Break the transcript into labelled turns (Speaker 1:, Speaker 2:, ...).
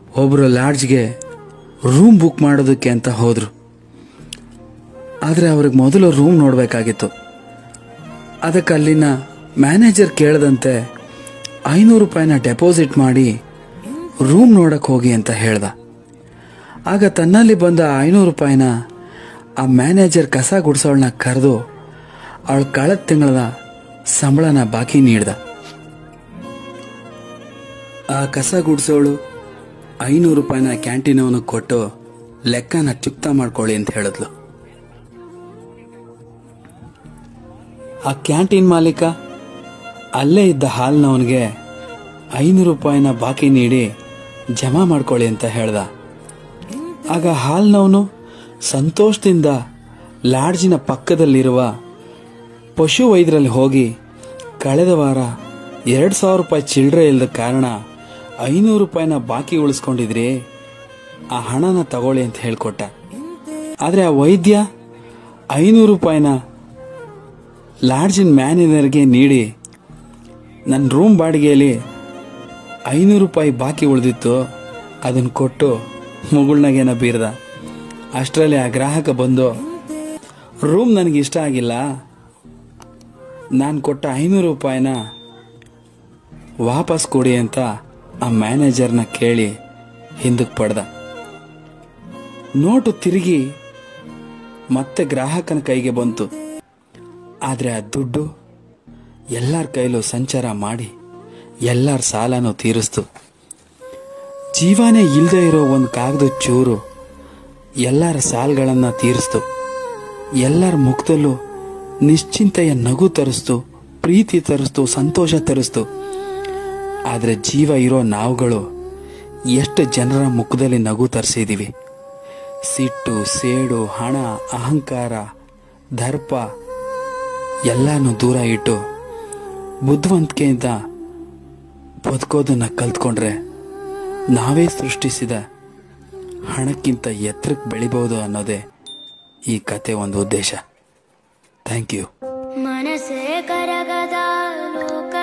Speaker 1: ಒಬ್ಬರು ಲಾಡ್ಜ್ಗೆ room book ಮಾಡೋದಕ್ಕೆ ಅಂತ ಹೋದರು ಆದರೆ ಅವ್ರಿಗೆ ಮೊದಲು ರೂಮ್ ನೋಡಬೇಕಾಗಿತ್ತು ಅದಕ್ಕೆ ಅಲ್ಲಿನ ಮ್ಯಾನೇಜರ್ ಕೇಳದಂತೆ ಐನೂರು ರೂಪಾಯಿನ ಡೆಪಾಸಿಟ್ ಮಾಡಿ ರೂಮ್ ನೋಡಕ್ಕೆ ಹೋಗಿ ಅಂತ ಹೇಳ್ದ ಆಗ ತನ್ನಲ್ಲಿ ಬಂದ ಐನೂರು ರೂಪಾಯಿನ ಆ ಮ್ಯಾನೇಜರ್ ಕಸ ಗುಡಿಸೋಳನ್ನ ಕರೆದು ಅವಳ ಕಳೆದ ತಿಂಗಳದ ಸಂಬಳನ ಬಾಕಿ ನೀಡ್ದ ಆ ಕಸ ಗುಡಿಸೋಳು ಐನೂರು ರೂಪಾಯಿನ ಕ್ಯಾಂಟೀನ್ ಅವನಿಗೆ ಕೊಟ್ಟು ಲೆಕ್ಕನ ಚುಕ್ತ ಮಾಡ್ಕೊಳ್ಳಿ ಅಂತ ಹೇಳಿದ್ಲು ಆ ಕ್ಯಾಂಟೀನ್ ಮಾಲೀಕ ಅಲ್ಲೇ ಇದ್ದ ಹಾಲ್ನವನಿಗೆ ಐನೂರು ರೂಪಾಯಿನ ಬಾಕಿ ನೀಡಿ ಜಮಾ ಮಾಡ್ಕೊಳ್ಳಿ ಅಂತ ಹೇಳ್ದ ಆಗ ಹಾಲ್ನವನು ಸಂತೋಷದಿಂದ ಲಾಡ್ಜಿನ ಪಕ್ಕದಲ್ಲಿರುವ ಪಶು ವೈದ್ಯರಲ್ಲಿ ಹೋಗಿ ಕಳೆದ ವಾರ ಎರಡು ಸಾವಿರ ರೂಪಾಯಿ ಚಿಲ್ಲರೆ ಇಲ್ಲದ ಕಾರಣ ಐನೂರು ರೂಪಾಯಿನ ಬಾಕಿ ಉಳಿಸ್ಕೊಂಡಿದ್ರಿ ಆ ಹಣನ ತಗೊಳ್ಳಿ ಅಂತ ಹೇಳ್ಕೊಟ್ಟ ಆದರೆ ಆ ವೈದ್ಯ ಐನೂರು ರೂಪಾಯಿನ ಲಾಡ್ಜಿನ ಮ್ಯಾನೇಜರ್ಗೆ ನೀಡಿ ನನ್ನ ರೂಮ್ ಬಾಡಿಗೆಯಲ್ಲಿ ಐನೂರು ರೂಪಾಯಿ ಬಾಕಿ ಉಳಿದಿತ್ತು ಅದನ್ನು ಕೊಟ್ಟು ಮುಗುಳ್ನಾಗೇನ ಬೀರ್ದ ಅಷ್ಟರಲ್ಲಿ ಆ ಗ್ರಾಹಕ ಬಂದು ರೂಮ್ ನನಗೆ ಇಷ್ಟ ಆಗಿಲ್ಲ ನಾನು ಕೊಟ್ಟ ಐನೂರು ರೂಪಾಯಿನ ವಾಪಸ್ ಕೊಡಿ ಅಂತ ಆ ಮ್ಯಾನೇಜರ್ನ ಕೇಳಿ ಹಿಂದಕ್ಕೆ ಪಡ್ದ ನೋಟು ತಿರುಗಿ ಮತ್ತೆ ಗ್ರಾಹಕನ ಕೈಗೆ ಬಂತು ಆದರೆ ಆ ದುಡ್ಡು ಎಲ್ಲರ ಕೈಲೂ ಸಂಚಾರ ಮಾಡಿ ಎಲ್ಲರ ಸಾಲನೂ ತೀರಿಸ್ತು ಜೀವನೇ ಇಲ್ಲದೆ ಇರೋ ಒಂದು ಕಾಗದ ಚೂರು ಎಲ್ಲರ ಸಾಲಗಳನ್ನು ತೀರಿಸ್ತು ಎಲ್ಲರ ಮುಖದಲ್ಲೂ ನಿಶ್ಚಿಂತೆಯ ನಗು ತರಿಸ್ತು ಪ್ರೀತಿ ತರಿಸ್ತು ಸಂತೋಷ ತರಿಸ್ತು ಆದರೆ ಜೀವ ಇರೋ ನಾವುಗಳು ಎಷ್ಟು ಜನರ ಮುಖದಲ್ಲಿ ನಗು ತರಿಸಿದೀವಿ ಸಿಟ್ಟು ಸೇಡು ಹಣ ಅಹಂಕಾರ ದರ್ಪ ಎಲ್ಲಾನು ದೂರ ಇಟ್ಟು ಬುದ್ಧಿವಂತಿಕೆಯಿಂದ ಬದುಕೋದನ್ನ ಕಲ್ತ್ಕೊಂಡ್ರೆ ನಾವೇ ಸೃಷ್ಟಿಸಿದ ಹಣಕ್ಕಿಂತ ಎತ್ತರಕ್ಕೆ ಬೆಳಿಬಹುದು ಅನ್ನೋದೇ ಈ ಕತೆ ಒಂದು ಉದ್ದೇಶ ಥ್ಯಾಂಕ್ ಯು
Speaker 2: ಮನಸ್ಸೇ ಕರಗದ ಲೋಕ